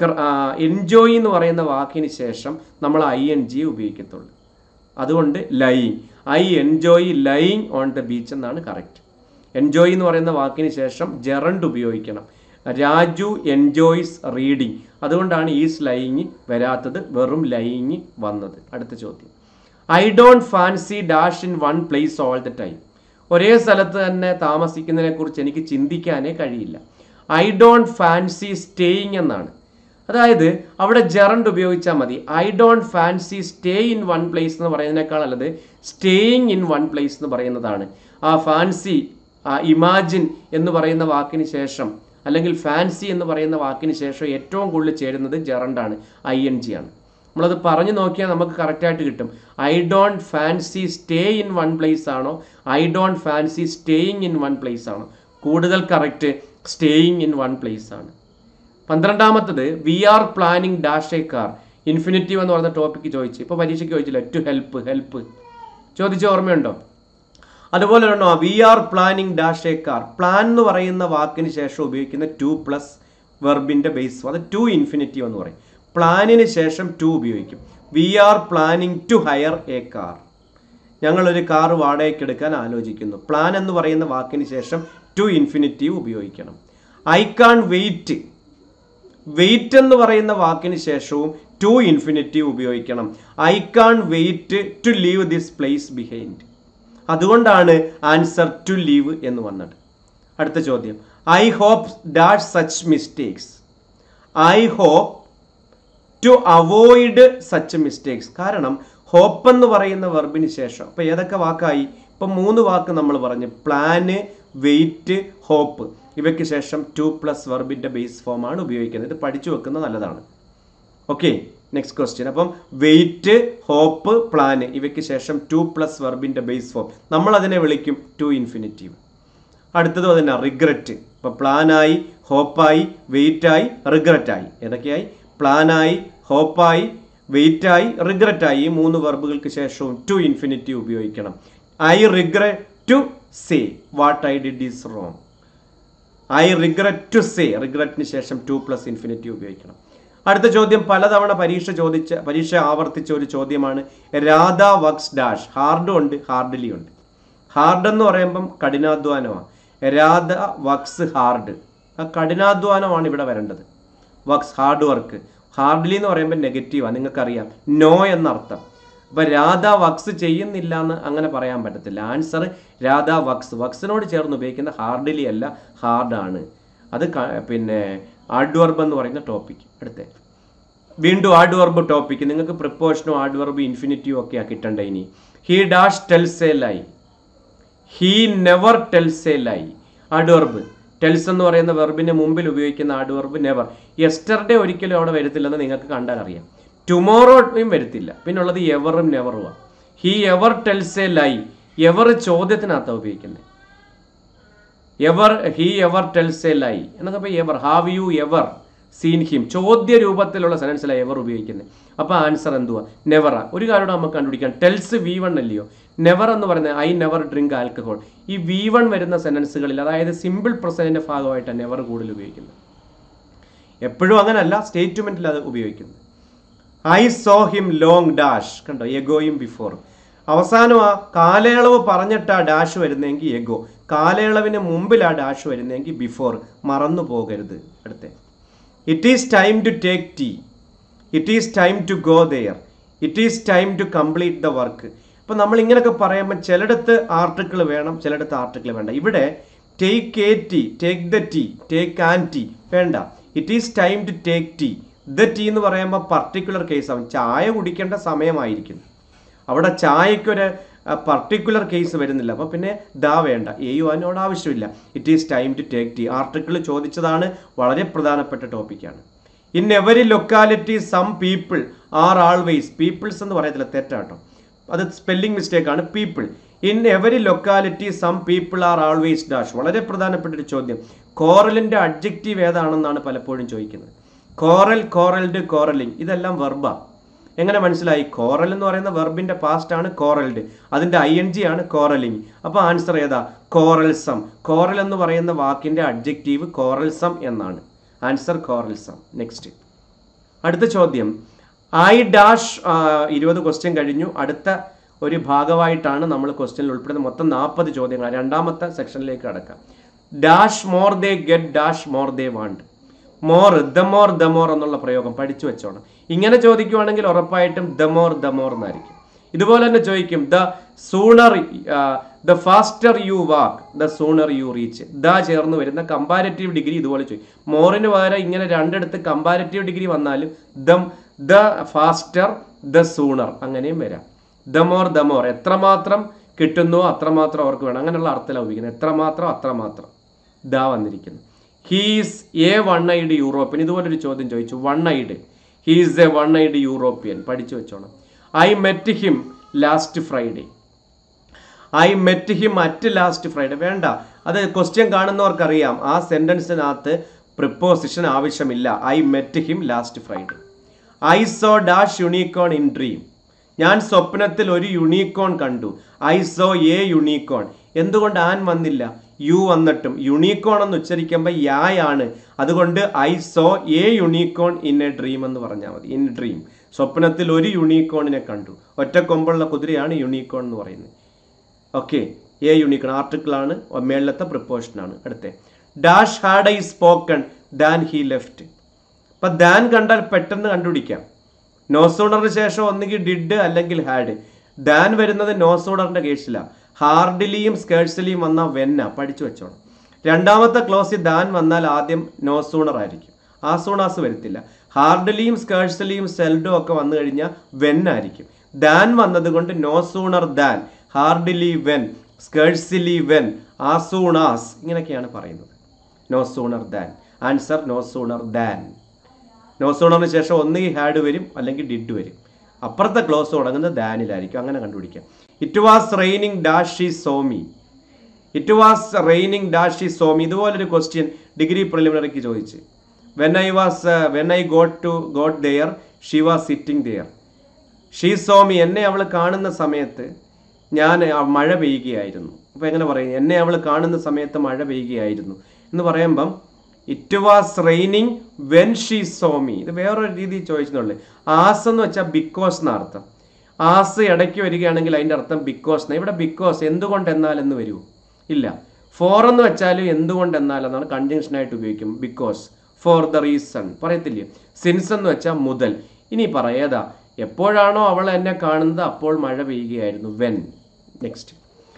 എൻജോയ് എന്ന് പറയുന്ന വാക്കിന് ശേഷം നമ്മൾ ഐ എൻ ജി ഉപയോഗിക്കത്തുള്ളൂ അതുകൊണ്ട് lying I enjoy lying on the beach എന്നാണ് കറക്റ്റ് എൻജോയ് എന്ന് പറയുന്ന വാക്കിന് ശേഷം ജെറണ്ട് ഉപയോഗിക്കണം രാജു എൻജോയ്സ് റീഡിങ് അതുകൊണ്ടാണ് ഈസ് ലൈയിങ് വരാത്തത് വെറും ലൈയിങ് വന്നത് അടുത്ത ചോദ്യം I don't fancy dash in one place all the time ഒരേ സ്ഥലത്ത് തന്നെ താമസിക്കുന്നതിനെ കുറിച്ച് എനിക്ക് ചിന്തിക്കാനേ കഴിയില്ല ഐ ഡോണ്ട് ഫാൻസി സ്റ്റേയിങ് എന്നാണ് അതായത് അവിടെ ജെറണ്ട് ഉപയോഗിച്ചാൽ മതി I don't fancy stay in one place എന്ന് പറയുന്നതിനേക്കാൾ നല്ലത് സ്റ്റേയിങ് ഇൻ വൺ പ്ലേസ് എന്ന് പറയുന്നതാണ് ആ ഫാൻസി ആ ഇമാജിൻ എന്ന് പറയുന്ന വാക്കിന് ശേഷം അല്ലെങ്കിൽ ഫാൻസി എന്ന് പറയുന്ന വാക്കിന് ശേഷം ഏറ്റവും കൂടുതൽ ചേരുന്നത് ജെറണ്ടാണ് ഐ എൻ ജി ആണ് നമ്മളത് പറഞ്ഞു നോക്കിയാൽ നമുക്ക് കറക്റ്റായിട്ട് കിട്ടും I don't fancy stay in one place ആണോ I don't fancy staying in one place ആണോ കൂടുതൽ correct staying in one place ആണ് പന്ത്രണ്ടാമത്തത് we are planning dash a car infinitive എന്ന് പറയുന്ന ടോപ്പിക്ക് ചോദിച്ചു ഇപ്പോൾ പരീക്ഷയ്ക്ക് ചോദിച്ചില്ല ടു ഹെൽപ്പ് ഹെൽപ്പ് ചോദിച്ച ഓർമ്മയുണ്ടോ അതുപോലെ തന്നെ we are planning dash a car plan എന്ന് പറയുന്ന വാക്കിന് ശേഷം ഉപയോഗിക്കുന്ന ടു പ്ലസ് വെർബിൻ്റെ ബേസ് അത് ടു ഇൻഫിനിറ്റീവ് എന്ന് പറയും പ്ലാനിന് ശേഷം ടു ഉപയോഗിക്കും we are planning to hire a car ഞങ്ങളൊരു കാർ വാടകയ്ക്ക് എടുക്കാൻ ആലോചിക്കുന്നു പ്ലാൻ എന്ന് പറയുന്ന വാക്കിന് ശേഷം ടു ഇൻഫിനിറ്റീവ് ഉപയോഗിക്കണം ഐ കാൺ വെയിറ്റ് വെയിറ്റ് എന്ന് പറയുന്ന വാക്കിന് ശേഷവും ടു ഇൻഫിനിറ്റീവ് ഉപയോഗിക്കണം I can't wait to leave this place behind അതുകൊണ്ടാണ് ആൻസർ ടു ലീവ് എന്ന് വന്നത് അടുത്ത ചോദ്യം I hope dash such mistakes I hope to avoid such mistakes കാരണം ഹോപ്പ് എന്ന് പറയുന്ന വെർബിന് ശേഷം അപ്പോൾ ഏതൊക്കെ വാക്കായി ഇപ്പം മൂന്ന് വാക്ക് നമ്മൾ പറഞ്ഞു പ്ലാന് വെയിറ്റ് ഹോപ്പ് ഇവയ്ക്ക് ശേഷം ടു പ്ലസ് വെർബിൻ്റെ ബേസ് ഫോമാണ് ഉപയോഗിക്കുന്നത് ഇത് പഠിച്ചു വെക്കുന്നത് നല്ലതാണ് ഓക്കെ നെക്സ്റ്റ് ക്വസ്റ്റ്യൻ അപ്പം വെയിറ്റ് ഹോപ്പ് പ്ലാന് ഇവയ്ക്ക് ശേഷം ടു പ്ലസ് വെർബിൻ്റെ ബേസ് ഫോം നമ്മൾ അതിനെ വിളിക്കും ടു ഇൻഫിനിറ്റീവ് അടുത്തത് തന്നെ റിഗ്രറ്റ് ഇപ്പോൾ പ്ലാനായി ഹോപ്പായി വെയിറ്റായി റിഗ്രറ്റായി ഏതൊക്കെയായി പ്ലാനായി ഹോപ്പായി വെയിറ്റായി റിഗ്രറ്റായി ഈ മൂന്ന് വെർബുകൾക്ക് ശേഷവും ടു ഇൻഫിനിറ്റീവ് ഉപയോഗിക്കണം I regret to say what I did is wrong I regret to say റിഗ്രറ്റിന് ശേഷം ടു പ്ലസ് ഇൻഫിനിറ്റീവ് ഉപയോഗിക്കണം അടുത്ത ചോദ്യം പലതവണ പരീക്ഷ ചോദിച്ച പരീക്ഷ ആവർത്തിച്ച ഒരു ചോദ്യമാണ് രാധ വക്സ് ഡാഷ് ഹാർഡും ഉണ്ട് ഹാർഡ്ലി ഉണ്ട് ഹാർഡ് എന്ന് പറയുമ്പം കഠിനാധ്വാനമാണ് രാധ വക്സ് ഹാർഡ് ആ കഠിനാധ്വാനമാണ് ഇവിടെ വരേണ്ടത് വക്സ് ഹാർഡ് വർക്ക് ഹാർഡ്ലി എന്ന് പറയുമ്പോൾ നെഗറ്റീവാണ് നിങ്ങൾക്കറിയാം നോ എന്നർത്ഥം അപ്പൊ രാധ വക്സ് ചെയ്യുന്നില്ല എന്ന് അങ്ങനെ പറയാൻ പറ്റത്തില്ല ആൻസർ രാധ വക്സ് വക്സിനോട് ചേർന്ന് ഉപയോഗിക്കുന്ന ഹാർഡ്ലി അല്ല ഹാർഡാണ് അത് ക- പിന്നെ ആഡ് വർബ് എന്ന് പറയുന്ന ടോപ്പിക് അടുത്തേ വീണ്ടും ആഡ് വർബ് ടോപ്പിക് നിങ്ങൾക്ക് പ്രിപ്പോഷനും ആഡ് വർബ് ഇൻഫിനിറ്റീവ് ഒക്കെ കിട്ടണ്ട ഇനി he dash tells a lie he never tells a lie adverb tells എന്ന് പറയുന്ന വെർബിന് മുമ്പിൽ ഉപയോഗിക്കുന്ന ആഡ് വർബ് നെവർ യെസ്റ്റർഡേ ഒരിക്കലും അവിടെ വരത്തില്ലെന്ന് നിങ്ങൾക്ക് കണ്ടാൽ അറിയാം ടുമോറോയും വരത്തില്ല പിന്നെ ഉള്ളത് എവറും നെവറുമാണ് he ever tells a lie ever ചോദ്യത്തിനകത്താണ് ഉപയോഗിക്കുന്നത് ever he ever tells a lie എന്നൊക്കെ ഇപ്പോൾ ever have you ever seen him ചോദ്യ രൂപത്തിലുള്ള സെനൻസിലാണ് എവർ ഉപയോഗിക്കുന്നത് അപ്പോൾ ആൻസർ എന്തുവാ നെവറ ഒരു കാര്യം നമുക്ക് കണ്ടുപിടിക്കാം ടെൽസ് വി വൺ അല്ലയോ നെവർ എന്ന് പറയുന്നത് ഐ നെവർ ഡ്രിങ്ക് ആൽക്കഹോൾ ഈ വി വൺ വരുന്ന സെനൻസുകളിൽ അതായത് സിമ്പിൾ പ്രസൻറ്റിൻ്റെ ഭാഗമായിട്ടാണ് നെവർ കൂടുതൽ ഉപയോഗിക്കുന്നത് എപ്പോഴും അങ്ങനല്ല സ്റ്റേറ്റ്മെൻറ്റിൽ അത് ഉപയോഗിക്കുന്നത് I saw him long dash കണ്ടോ എഗോയും ബിഫോർ അവസാനം ആ കാലയളവ് പറഞ്ഞിട്ടാ ഡാഷ് വരുന്നെങ്കിൽ എഗോ കാലയളവിന് മുമ്പിൽ ആ ഡാഷ് വരുന്നെങ്കിൽ ബിഫോർ മറന്നു പോകരുത് അടുത്തേ it is time to take tea it is time to go there it is time to complete the work ഇപ്പം നമ്മൾ ഇങ്ങനെയൊക്കെ പറയുമ്പോൾ ചിലയിടത്ത് ആർട്ടിക്കിൾ വേണം ചിലയിടത്ത് ആർട്ടിക്കിൾ വേണ്ട ഇവിടെ take a tea take the tea take an tea വേണ്ട it is time to take tea the tea എന്ന് പറയുമ്പോൾ പർട്ടിക്കുലർ കേസാവും ചായ കുടിക്കേണ്ട സമയമായിരിക്കും അവിടെ ചായക്കൊരു പർട്ടിക്കുലർ കേസ് വരുന്നില്ല അപ്പോൾ പിന്നെ ദാ വേണ്ട എയു അതിനോട് ആവശ്യമില്ല it is time to take tea article ചോദിച്ചതാണ് വളരെ പ്രധാനപ്പെട്ട ടോപ്പിക്കാണ് in every locality some people are always peoples എന്ന് പറയത്തില്ല തെറ്റാട്ടോ അത് സ്പെല്ലിംഗ് മിസ്റ്റേക്ക് ആണ് people in every locality some people are always dash വളരെ പ്രധാനപ്പെട്ട ഒരു ചോദ്യം കോറലിന്റെ അഡ്ജക്റ്റീവ് ഏതാണെന്നാണ് പലപ്പോഴും ചോദിക്കുന്നത് കോറൽ കോറൽഡ് കോറലിംഗ് ഇതെല്ലാം വെർബാ എങ്ങനെ മനസ്സിലായി കോറൽ എന്ന് പറയുന്ന വെർബിന്റെ പാസ്റ്റ് ആണ് കോറൽഡ് അതിന്റെ ഐ എൻ ജി ആണ് കോറലിംഗ് അപ്പോൾ ആൻസർ ഏതാ കോറൽസം കോറൽ എന്ന് പറയുന്ന വാക്കിന്റെ അഡ്ജക്റ്റീവ് കോറൽസം എന്നാണ് ആൻസർ കോറൽസം നെക്സ്റ്റ് അടുത്ത ചോദ്യം ഐ ഡാഷ് ഇരുപത് ക്വസ്റ്റ്യൻ കഴിഞ്ഞു അടുത്ത ഒരു ഭാഗമായിട്ടാണ് നമ്മൾ ക്വസ്റ്റ്യനിൽ ഉൾപ്പെടുന്നത് മൊത്തം നാൽപ്പത് ചോദ്യങ്ങൾ രണ്ടാമത്തെ സെക്ഷനിലേക്ക് കടക്കാം dash more they get dash more they want more the more the more എന്നുള്ള പ്രയോഗം പഠിച്ചു വെച്ചോണം ഇങ്ങനെ ചോദിക്കുവാണെങ്കിൽ ഉറപ്പായിട്ടും ദ മോർ ദ മോർ എന്നായിരിക്കും ഇതുപോലെ തന്നെ ചോദിക്കും the sooner the faster you walk the sooner you reach the ചേർന്ന് വരുന്ന കമ്പാരറ്റീവ് ഡിഗ്രി ഇതുപോലെ ചോദിക്കും മോറിന് പകരം ഇങ്ങനെ രണ്ടിടത്ത് കമ്പാരറ്റീവ് ഡിഗ്രി വന്നാലും ദം ദ ഫാസ്റ്റർ ദ സൂണർ അങ്ങനെയും വരാം ദ മോർ ദ മോർ എത്രമാത്രം കിട്ടുന്നോ അത്രമാത്രം അവർക്ക് വേണം അങ്ങനെയുള്ള അർത്ഥത്തിലാണ് ഉപയോഗിക്കുന്നത് എത്രമാത്രം അത്രമാത്രം ദാ വന്നിരിക്കുന്നു he's a one eyed European ഇതുപോലൊരു ചോദ്യം ചോദിച്ചു one eyed he's a one eyed European പഠിച്ചു വെച്ചോണം I met him last Friday I met him at last Friday വേണ്ട അത് ക്വസ്റ്റ്യൻ കാണുന്നവർക്കറിയാം ആ സെന്റൻസിനകത്ത് പ്രിപ്പോസിഷൻ ആവശ്യമില്ല I met him last Friday I saw dash unicorn in dream ഞാൻ സ്വപ്നത്തിൽ ഒരു യുണീക്കോൺ കണ്ടു ഐ സോ എ യുണീക്കോൺ എന്തുകൊണ്ട് ആൻ വന്നില്ല യു വന്നിട്ടും യുണീക്കോൺ എന്ന് ഉച്ചരിക്കുമ്പോൾ യായാണ് അതുകൊണ്ട് I saw a unicorn in a dream എന്ന് പറഞ്ഞാൽ മതി ഇൻ ഡ്രീം സ്വപ്നത്തിൽ ഒരു യുണീക്കോണിനെ കണ്ടു ഒറ്റ കൊമ്പുള്ള കുതിരയാണ് യുണീക്കോൺ എന്ന് പറയുന്നത് ഓക്കെ എ യൂണിക്കൺ ആർട്ടിക്കിളാണ് മേളിലത്തെ പ്രിപ്പോഷനാണ് അടുത്ത dash had I spoken than he left അപ്പം ദാൻ കണ്ടാൽ പെട്ടെന്ന് കണ്ടുപിടിക്കാം നോസൂണറിന് ശേഷം ഒന്നുകിൽ ഡിഡ് അല്ലെങ്കിൽ ഹാഡ് ദാൻ വരുന്നത് നോസൂണറിന്റെ കേസിലാണ് ഹാർഡിലിയും സ്കേഴ്സിലിയും വന്ന വെന്ന പഠിച്ചു വെച്ചോണം രണ്ടാമത്തെ ക്ലോസിൽ ദാൻ വന്നാൽ ആദ്യം നോസൂണർ ആയിരിക്കും ആസൂണാസ് വരത്തില്ല ഹാർഡിലിയും സ്കേഴ്സിലിയും സെൽഡോ ഒക്കെ വന്നു കഴിഞ്ഞാൽ വെൻ ആയിരിക്കും ദാൻ വന്നത് കൊണ്ട് no sooner than hardly when scarcely when as soon as ഇങ്ങനെയൊക്കെയാണ് പറയുന്നത് no sooner than answer no sooner than no സൂണറിന് ശേഷം ഒന്നുകിൽ ഹാഡ് വരും അല്ലെങ്കിൽ ഡിഡ് വരും അപ്പുറത്തെ ക്ലോസ് തുടങ്ങുന്നത് ദാനിലായിരിക്കും അങ്ങനെ കണ്ടുപിടിക്കാം it was raining dash she saw me it was raining dash she saw me ഇതുപോലൊരു ക്വസ്റ്റ്യൻ ഡിഗ്രി പ്രിലിമിനറിക്ക് ചോദിച്ച് when I was when I got to got there she was sitting there she saw me എന്നെ അവൾ കാണുന്ന സമയത്ത് ഞാൻ ആ മഴ പെയ്യുകയായിരുന്നു അപ്പോൾ എങ്ങനെ പറയും എന്നെ അവൾ കാണുന്ന സമയത്ത് മഴ പെയ്യുകയായിരുന്നു എന്ന് പറയുമ്പം it was raining when she saw me ഇത് വേറൊരു രീതിയിൽ ചോദിച്ചെന്നുള്ളൂ ആസ് എന്ന് വെച്ചാൽ ബിക്കോസ് എന്ന അർത്ഥം ആസ് ഇടയ്ക്ക് വരികയാണെങ്കിൽ അതിൻ്റെ അർത്ഥം ബിക്കോസ് എന്നാ ഇവിടെ ബിക്കോസ് എന്തുകൊണ്ട് എന്നാൽ എന്ന് വരുമോ ഇല്ല ഫോർ എന്ന് വെച്ചാലും എന്തുകൊണ്ട് എന്നാൽ എന്നാണ് കൺജങ്ഷനായിട്ട് ഉപയോഗിക്കും ബിക്കോസ് ഫോർ ദ റീസൺ പറയത്തില്ലേ സിൻസ് എന്ന് വെച്ചാൽ മുതൽ ഇനി പറ ഏതാ എപ്പോഴാണോ അവൾ എന്നെ കാണുന്നത് അപ്പോൾ മഴ പെയ്യുകയായിരുന്നു when next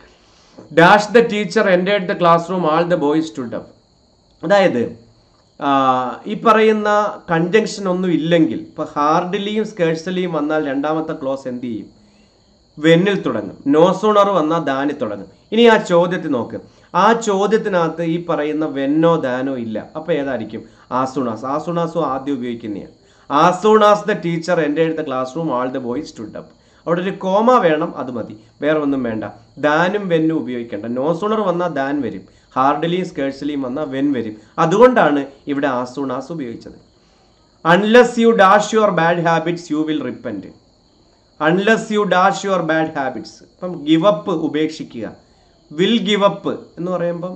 dash the teacher entered the class room all the boys stood up അതായത് ആ, ഈ പറയുന്ന കൺജങ്ഷൻ ഒന്നും ഇല്ലെങ്കിൽ ഇപ്പൊ ഹാർഡിലിയും സ്കേഴ്സലിയും വന്നാൽ രണ്ടാമത്തെ ക്ലോസ് എന്ത് ചെയ്യും വെന്നിൽ തുടങ്ങും നോസോണർ വന്നാൽ ദാനി തുടങ്ങും ഇനി ആ ചോദ്യത്തിൽ നോക്ക് ആ ചോദ്യത്തിനകത്ത് ഈ പറയുന്ന വെന്നോ ദാനോ ഇല്ല അപ്പൊ ഏതായിരിക്കും ആസുണാസ് ആസുണാസും ആദ്യം ഉപയോഗിക്കുന്നതാണ് ആസൂണാസ് ദ ടീച്ചർ എൻ്റെ എടുത്ത class room all the boy stood up അവിടെ ഒരു കോമ വേണം അത് മതി വേറെ ഒന്നും വേണ്ട ദാനും വെന്നും ഉപയോഗിക്കേണ്ട നോസൂണർ വന്നാൽ ദാൻ വരും ഹാർഡിലിയും സ്കേഴ്സിലിയും വന്നാൽ വെൻ വരും അതുകൊണ്ടാണ് ഇവിടെ ആസൂണാസ് ഉപയോഗിച്ചത് unless you dash your bad habits you will repent unless you dash your bad habits ഇപ്പം ഗിവ് അപ്പ് ഉപേക്ഷിക്കുക വിൽ ഗിവ് അപ്പ് എന്ന് പറയുമ്പം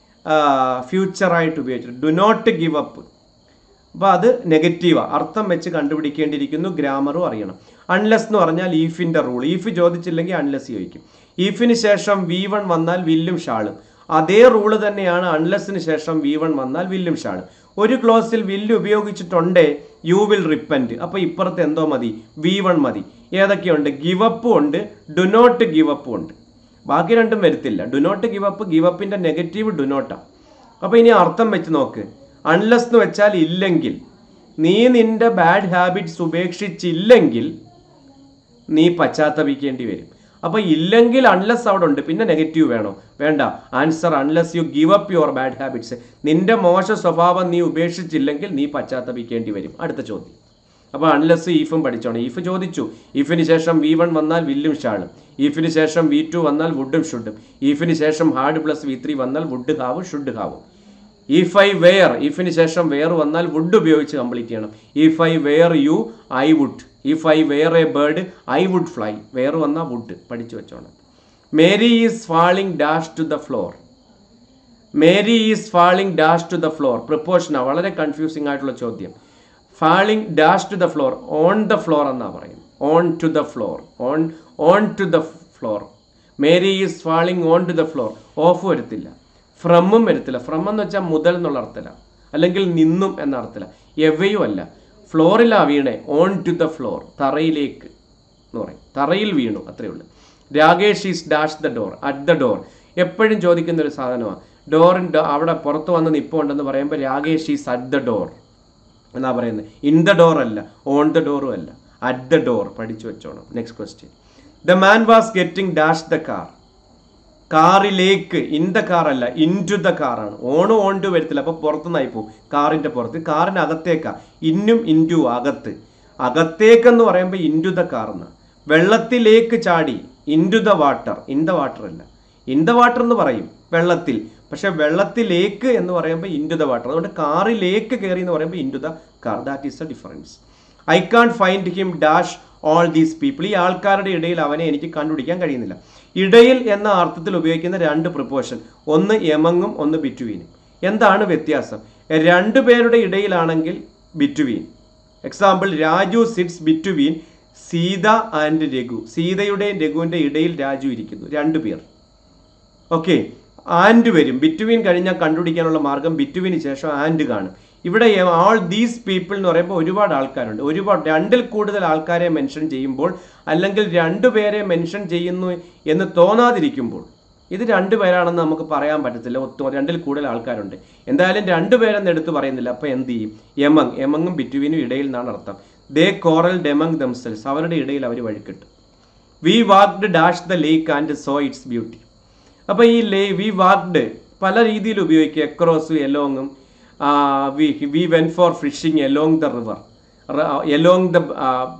ഫ്യൂച്ചറായിട്ട് ഉപയോഗിച്ചിട്ട് ഡു നോട്ട് ഗിവ് അപ്പ് അപ്പോൾ അത് നെഗറ്റീവാണ് അർത്ഥം വെച്ച് കണ്ടുപിടിക്കേണ്ടിയിരിക്കുന്നു ഗ്രാമറും അറിയണം അൺലെസ് എന്ന് പറഞ്ഞാൽ ഈഫിൻ്റെ റൂൾ ഈഫ് ചോദിച്ചില്ലെങ്കിൽ അൺലെസ് ചോദിക്കും ഈഫിന് ശേഷം വി വൺ വന്നാൽ വില്ലും ഷാളും അതേ റൂള് തന്നെയാണ് അൺലെസ്സിന് ശേഷം വി വൺ വന്നാൽ വില്ലും ഷാളും ഒരു ക്ലോസിൽ വില്ല് ഉപയോഗിച്ചിട്ടുണ്ടേ യു വിൽ റിപ്പൻറ്റ് അപ്പോൾ ഇപ്പുറത്ത് എന്തോ മതി വി വൺ മതി ഏതൊക്കെയുണ്ട് ഗിവ് അപ്പും ഉണ്ട് ഡു നോട്ട് ഗിവ് അപ്പും ഉണ്ട് ബാക്കി രണ്ടും വരത്തില്ല do not give up give അപ്പിൻ്റെ നെഗറ്റീവ് ഡു നോട്ടാണ് അപ്പോൾ ഇനി അർത്ഥം വെച്ച് നോക്ക് അൺലെസ് എന്ന് വെച്ചാൽ ഇല്ലെങ്കിൽ നീ നിന്റെ ബാഡ് ഹാബിറ്റ്സ് ഉപേക്ഷിച്ചില്ലെങ്കിൽ നീ പശ്ചാത്തപിക്കേണ്ടി വരും അപ്പോൾ ഇല്ലെങ്കിൽ അൺലെസ് അവിടെ ഉണ്ട് പിന്നെ നെഗറ്റീവ് വേണോ വേണ്ട answer unless you give up your bad habits നിന്റെ മോശ സ്വഭാവം നീ ഉപേക്ഷിച്ചില്ലെങ്കിൽ നീ പശ്ചാത്തപിക്കേണ്ടി വരും അടുത്ത ചോദ്യം അപ്പോൾ അൺലെസ് ഈഫും പഠിച്ചോണം ഈഫ് ചോദിച്ചു ഈഫിന് ശേഷം വി വൺ വന്നാൽ വില്ലും ഷാളും ഈഫിന് ശേഷം വി ടു വന്നാൽ വുഡും ഷുഡും ഈഫിന് ശേഷം ഹാർഡ് പ്ലസ് വി ത്രീ വന്നാൽ വുഡ് ഹാവും ഷുഡ് ഹാവും ഇഫ് ഐ വെയർ ഇഫിന് ശേഷം വെയർ വന്നാൽ വുഡ് ഉപയോഗിച്ച് കംപ്ലീറ്റ് ചെയ്യണം if I were you I would if I were a bird I would fly were വന്നാൽ വുഡ് പഠിച്ചു വെച്ചോണം Mary is falling dash to the floor Mary is falling dash to the floor പ്രിപ്പോഷനാണ് വളരെ confusing ആയിട്ടുള്ള ചോദ്യം falling dash to the floor on the floor എന്നാ പറയും on to the floor on on to the floor Mary is falling on to the floor of വരത്തില്ല ഫ്രമും വരത്തില്ല from എന്ന് വെച്ചാൽ മുതൽ എന്നുള്ള അർത്ഥത്തില അല്ലെങ്കിൽ നിന്നും എന്ന അർത്ഥത്തില എവയും അല്ല ഫ്ലോറിലാ വീണേ ഓൺ ടു ദ ഫ്ലോർ തറയിലേക്ക് എന്ന് പറയും തറയിൽ വീണു അത്രയേ ഉള്ളൂ Rakesh is dash the door at the door എപ്പോഴും ചോദിക്കുന്ന ഒരു സാധനമാണ് ഡോറിൻ്റെ അവിടെ പുറത്ത് വന്ന് നിപ്പുണ്ടെന്ന് പറയുമ്പോൾ Rakesh is at the door എന്നാ പറയുന്നത് ഇൻ ദ ഡോർ അല്ല ഓൺ ദ ഡോറും അല്ല അറ്റ് ദ ഡോർ പഠിച്ചു വെച്ചോണം next question the man was getting dash the car കാറിലേക്ക് ഇൻ ദ കാർ അല്ല ഇൻ ടു ദ കാറാണ് ഓണും ഓൺ ടു വരത്തില്ല അപ്പോൾ പുറത്തുനിന്നായി പോകും കാറിൻ്റെ പുറത്ത് കാറിൻ്റെ അകത്തേക്കാ ഇന്നും ഇൻറ്റു അകത്ത് അകത്തേക്കെന്ന് പറയുമ്പോൾ ഇൻറ്റു ദ കാർ എന്ന് വെള്ളത്തിലേക്ക് ചാടി into the water in the water അല്ല ഇൻ ദ വാട്ടർ എന്ന് പറയും വെള്ളത്തിൽ പക്ഷെ വെള്ളത്തിലേക്ക് എന്ന് പറയുമ്പോൾ ഇൻറ്റു ദ വാട്ടർ അതുകൊണ്ട് കാറിലേക്ക് കയറി എന്ന് പറയുമ്പോൾ into the car that is the difference I can find him dash all these people ഈ ആൾക്കാരുടെ ഇടയിൽ അവനെ എനിക്ക് കണ്ടുപിടിക്കാൻ കഴിയുന്നില്ല ഇടയിൽ എന്ന അർത്ഥത്തിൽ ഉപയോഗിക്കുന്ന രണ്ട് പ്രിപ്പോഷൻ ഒന്ന് എമങ്ങും ഒന്ന് ബിറ്റുവീനും എന്താണ് വ്യത്യാസം രണ്ടു പേരുടെ ഇടയിലാണെങ്കിൽ between example Raju sits between Sita and Raghu സീതയുടെയും രഘുവിൻ്റെ ഇടയിൽ രാജു ഇരിക്കുന്നു രണ്ടു പേർ ഓക്കെ ആൻഡ് വരും ബിറ്റുവീൻ കഴിഞ്ഞാൽ കണ്ടുപിടിക്കാനുള്ള മാർഗം ബിറ്റുവിന് ശേഷം ആൻഡ് കാണും ഇവിടെ ആൾ ദീസ് പീപ്പിൾ എന്ന് പറയുമ്പോൾ ഒരുപാട് ആൾക്കാരുണ്ട് ഒരുപാട് രണ്ടിൽ കൂടുതൽ ആൾക്കാരെ മെൻഷൻ ചെയ്യുമ്പോൾ അല്ലെങ്കിൽ രണ്ടു പേരെ മെൻഷൻ ചെയ്യുന്നു എന്ന് തോന്നാതിരിക്കുമ്പോൾ ഇത് രണ്ടുപേരാണെന്ന് നമുക്ക് പറയാൻ പറ്റത്തില്ല ഒത്തു രണ്ടിൽ കൂടുതൽ ആൾക്കാരുണ്ട് എന്തായാലും രണ്ടുപേരെന്ന് എടുത്ത് പറയുന്നില്ല അപ്പോൾ എന്ത് ചെയ്യും എമങ് എമങ്ങും ബിറ്റുവിനും ഇടയിൽ നിന്നാണ് അർത്ഥം ദേ കോറൽ ഡെമങ് ദംസെൽസ് അവരുടെ ഇടയിൽ അവർ വഴിക്കിട്ടു we walked dash the lake and so it's beauty അപ്പോൾ ഈ ലേ വി വാക്ഡ് പല രീതിയിൽ ഉപയോഗിക്കുക എക്രോസും എലോങ്ങും we we went for fishing along the river along the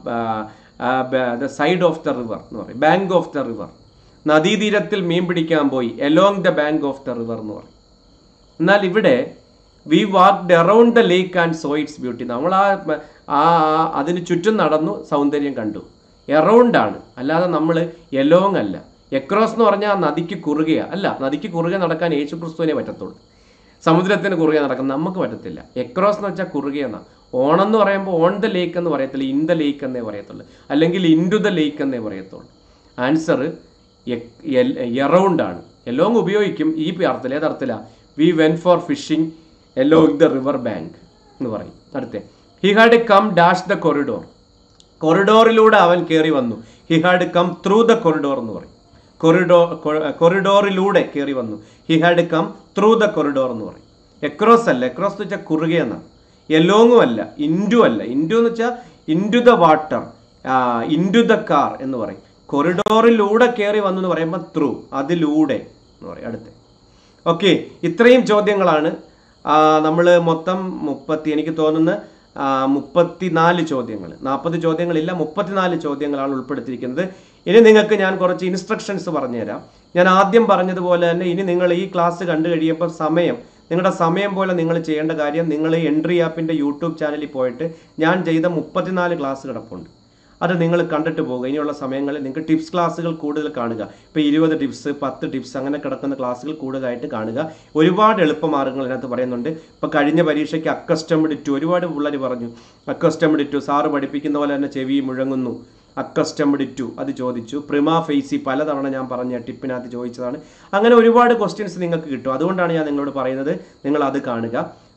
the side of the river എന്ന് പറയും ബാങ്ക് ഓഫ് ദ റിവർ നദീതീരത്തിൽ മീൻ പിടിക്കാൻ പോയി along the bank of the river എന്ന് പറയും എന്നാൽ ഇവിടെ we walked around the lake and so it's beauty നമ്മൾ ആ ആ ആ- അതിന് ചുറ്റും നടന്നു സൗന്ദര്യം കണ്ടു എറൗണ്ട് ആണ് അല്ലാതെ നമ്മൾ എലോങ് അല്ല എക്രോസ് എന്ന് പറഞ്ഞാൽ ആ നദിക്ക് കുറുകയാ അല്ല നദിക്ക് കുറുകെ നടക്കാൻ യേശു ക്രിസ്തുവിനെ പറ്റത്തുള്ളൂ സമുദ്രത്തിന് കുറുകെ നടക്കാൻ നമുക്ക് പറ്റത്തില്ല എക്രോസ് എന്ന് വെച്ചാൽ കുറുകെ എന്നാ ഓണം എന്ന് പറയുമ്പോൾ ഓൺ ദ ലേക്ക് എന്ന് പറയത്തില്ല ഇൻ ദ ലേക്ക് എന്നേ പറയത്തുള്ളൂ അല്ലെങ്കിൽ ഇൻ ടു ദ ലേക്ക് എന്നേ പറയത്തുള്ളൂ ആൻസർ എറൗണ്ട് ആണ് എലോങ് ഉപയോഗിക്കും ഈ അർത്ഥത്തിൽ ഏതർത്ഥത്തിലാ we went for fishing along the river bank എന്ന് പറയും അടുത്ത he had come dash the corridor കൊറിഡോറിലൂടെ അവൻ കയറി വന്നു he had come through the corridor എന്ന് പറയും കൊറിഡോർ കൊറിഡോറിലൂടെ കയറി വന്നു he had come through the corridor എന്ന് പറയും എക്രോസ് അല്ല എക്രോസ് എന്ന് വെച്ചാൽ കുറുകെ എന്നാണ് എലോങ്ങും അല്ല ഇൻഡു അല്ല ഇൻഡു എന്ന് വെച്ചാൽ into the water into the car എന്ന് പറയും കൊറിഡോറിലൂടെ കയറി വന്നു എന്ന് പറയുമ്പോൾ ത്രൂ അതിലൂടെ എന്ന് പറയും അടുത്ത് ഓക്കെ ഇത്രയും ചോദ്യങ്ങളാണ് നമ്മൾ മൊത്തം മുപ്പത്തി എനിക്ക് തോന്നുന്ന മുപ്പത്തിനാല് ചോദ്യങ്ങൾ നാൽപ്പത് ചോദ്യങ്ങളില്ല മുപ്പത്തിനാല് ചോദ്യങ്ങളാണ് ഉൾപ്പെടുത്തിയിരിക്കുന്നത് ഇനി നിങ്ങൾക്ക് ഞാൻ കുറച്ച് ഇൻസ്ട്രക്ഷൻസ് പറഞ്ഞുതരാം ഞാൻ ആദ്യം പറഞ്ഞതുപോലെ തന്നെ ഇനി നിങ്ങൾ ഈ ക്ലാസ് കണ്ടു കഴിയുമ്പോൾ സമയം നിങ്ങളുടെ സമയം പോലെ നിങ്ങൾ ചെയ്യേണ്ട കാര്യം നിങ്ങൾ എൻട്രി ആപ്പിൻ്റെ യൂട്യൂബ് ചാനലിൽ പോയിട്ട് ഞാൻ ചെയ്ത മുപ്പത്തിനാല് ക്ലാസ് കിടപ്പുണ്ട് അത് നിങ്ങൾ കണ്ടിട്ട് പോകുക ഇനിയുള്ള സമയങ്ങളിൽ നിങ്ങൾക്ക് ടിപ്സ് ക്ലാസ്സുകൾ കൂടുതൽ കാണുക ഇപ്പോൾ ഇരുപത് ടിപ്സ് പത്ത് ടിപ്സ് അങ്ങനെ കിടക്കുന്ന ക്ലാസ്സുകൾ കൂടുതലായിട്ട് കാണുക ഒരുപാട് എളുപ്പമാർഗ്ഗങ്ങൾ ഇതിനകത്ത് പറയുന്നുണ്ട് ഇപ്പോൾ കഴിഞ്ഞ പരീക്ഷയ്ക്ക് അക്കസ്റ്റംഡ് ടു ഒരുപാട് പിള്ളേർ പറഞ്ഞു അക്കസ്റ്റംഡ് ടു സാറ് പഠിപ്പിക്കുന്ന പോലെ തന്നെ ചെവി മുഴങ്ങുന്നു അക്കസ്റ്റംഡ് ടു അത് ചോദിച്ചു പ്രിമ ഫേസി പലതവണ ഞാൻ പറഞ്ഞ ടിപ്പിനകത്ത് ചോദിച്ചതാണ് അങ്ങനെ ഒരുപാട് ക്വസ്റ്റ്യൻസ് നിങ്ങൾക്ക് കിട്ടും അതുകൊണ്ടാണ് ഞാൻ നിങ്ങളോട് പറയുന്നത് നിങ്ങൾ അത് കാണുക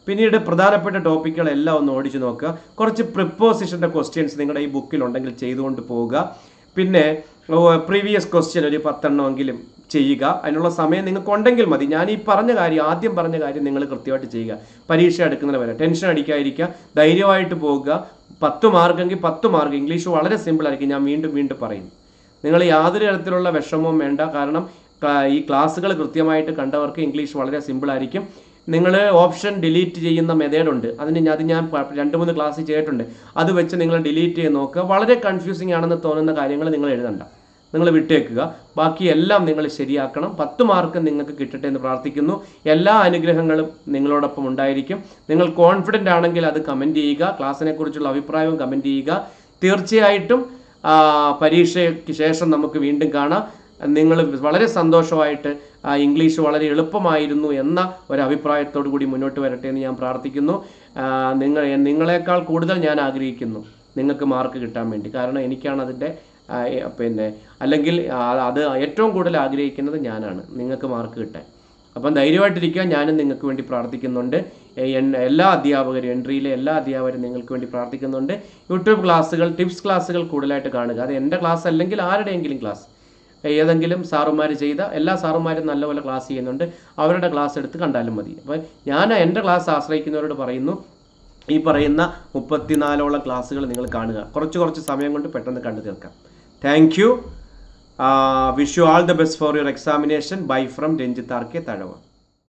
പിന്നീട് പ്രധാനപ്പെട്ട ടോപ്പിക്കുകളെല്ലാം ഒന്ന് ഓടിച്ചു നോക്കുക കുറച്ച് പ്രിപ്പോസിഷൻ്റെ ക്വസ്റ്റ്യൻസ് നിങ്ങളുടെ ഈ ബുക്കിലുണ്ടെങ്കിൽ ചെയ്തുകൊണ്ട് പോവുക പിന്നെ പ്രീവിയസ് ക്വസ്റ്റ്യൻ ഒരു പത്തെണ്ണമെങ്കിലും ചെയ്യുക അതിനുള്ള സമയം നിങ്ങൾക്ക് ഉണ്ടെങ്കിൽ മതി ഞാൻ ഈ പറഞ്ഞ കാര്യം ആദ്യം പറഞ്ഞ കാര്യം നിങ്ങൾ കൃത്യമായിട്ട് ചെയ്യുക പരീക്ഷ എടുക്കുന്നതിന് വരെ ടെൻഷൻ അടിക്കാതിരിക്കുക ധൈര്യമായിട്ട് പോകുക പത്ത് മാർക്കെങ്കിൽ പത്ത് മാർക്ക് ഇംഗ്ലീഷ് വളരെ സിമ്പിൾ ആയിരിക്കും ഞാൻ വീണ്ടും വീണ്ടും പറയും നിങ്ങൾ യാതൊരു തരത്തിലുള്ള വിഷമവും വേണ്ട കാരണം ക്ലാ- ഈ ക്ലാസ്സുകൾ കൃത്യമായിട്ട് കണ്ടവർക്ക് ഇംഗ്ലീഷ് വളരെ സിമ്പിൾ ആയിരിക്കും നിങ്ങൾ ഓപ്ഷൻ ഡിലീറ്റ് ചെയ്യുന്ന മെത്തേഡ് ഉണ്ട് അതിന് ഞാൻ- അത് ഞാൻ പ- രണ്ട് മൂന്ന് ക്ലാസ് ചെയ്തിട്ടുണ്ട് അത് വെച്ച് നിങ്ങൾ ഡിലീറ്റ് ചെയ്ത് നോക്കുക വളരെ കൺഫ്യൂസിങ് ആണെന്ന് തോന്നുന്ന കാര്യങ്ങൾ നിങ്ങൾ എഴുതണ്ട നിങ്ങൾ വിട്ടേക്കുക ബാക്കി എല്ലാം നിങ്ങൾ ശരിയാക്കണം പത്ത് മാർക്ക് നിങ്ങൾക്ക് കിട്ടട്ടെ എന്ന് പ്രാർത്ഥിക്കുന്നു എല്ലാ അനുഗ്രഹങ്ങളും നിങ്ങളോടൊപ്പം ഉണ്ടായിരിക്കും നിങ്ങൾ കോൺഫിഡൻ്റ് ആണെങ്കിൽ അത് കമൻറ്റ് ചെയ്യുക ക്ലാസ്സിനെ കുറിച്ചുള്ള അഭിപ്രായവും കമൻറ്റ് ചെയ്യുക തീർച്ചയായിട്ടും ആ, പരീക്ഷയ്ക്ക് ശേഷം നമുക്ക് വീണ്ടും കാണാം നിങ്ങൾ വളരെ സന്തോഷമായിട്ട് ആ, ഇംഗ്ലീഷ് വളരെ എളുപ്പമായിരുന്നു എന്ന ഒരു അഭിപ്രായത്തോടു കൂടി മുന്നോട്ട് വരട്ടെ എന്ന് ഞാൻ പ്രാർത്ഥിക്കുന്നു ആ, നിങ്ങൾ നിങ്ങളെക്കാൾ കൂടുതൽ ഞാൻ ആഗ്രഹിക്കുന്നു നിങ്ങൾക്ക് മാർക്ക് കിട്ടാൻ വേണ്ടി കാരണം എനിക്കാണ് അതിൻ്റെ ആ, എ- പിന്നെ അല്ലെങ്കിൽ ആ, അത് ഏറ്റവും കൂടുതൽ ആഗ്രഹിക്കുന്നത് ഞാനാണ് നിങ്ങൾക്ക് മാർക്ക് കിട്ടാൻ അപ്പം ധൈര്യമായിട്ടിരിക്കുക ഞാനും നിങ്ങൾക്ക് വേണ്ടി പ്രാർത്ഥിക്കുന്നുണ്ട് എ- എൻ- എല്ലാ അധ്യാപകരും എൻട്രിയിലെ എല്ലാ അധ്യാപകരും നിങ്ങൾക്ക് വേണ്ടി പ്രാർത്ഥിക്കുന്നുണ്ട് യൂട്യൂബ് ക്ലാസ്സുകൾ ടിപ്സ് ക്ലാസ്സുകൾ കൂടുതലായിട്ട് കാണുക അത് എൻ്റെ ക്ലാസ് അല്ലെങ്കിൽ ആരുടെയെങ്കിലും ക്ലാസ് ഏതെങ്കിലും സാറുമാർ ചെയ്ത എല്ലാ സാറുമാരും നല്ലപോലെ ക്ലാസ് ചെയ്യുന്നുണ്ട് അവരുടെ ക്ലാസ് എടുത്ത് കണ്ടാലും മതി അപ്പോൾ ഞാൻ എൻ്റെ ക്ലാസ് ആശ്രയിക്കുന്നവരോട് പറയുന്നു ഈ പറയുന്ന മുപ്പത്തിനാലോളം ക്ലാസ്സുകൾ നിങ്ങൾ കാണുക കുറച്ച് കുറച്ച് സമയം കൊണ്ട് പെട്ടെന്ന് കണ്ടു തീർക്കാം thank you wish you all the best for your examination bye from Ranjith R K Thazhava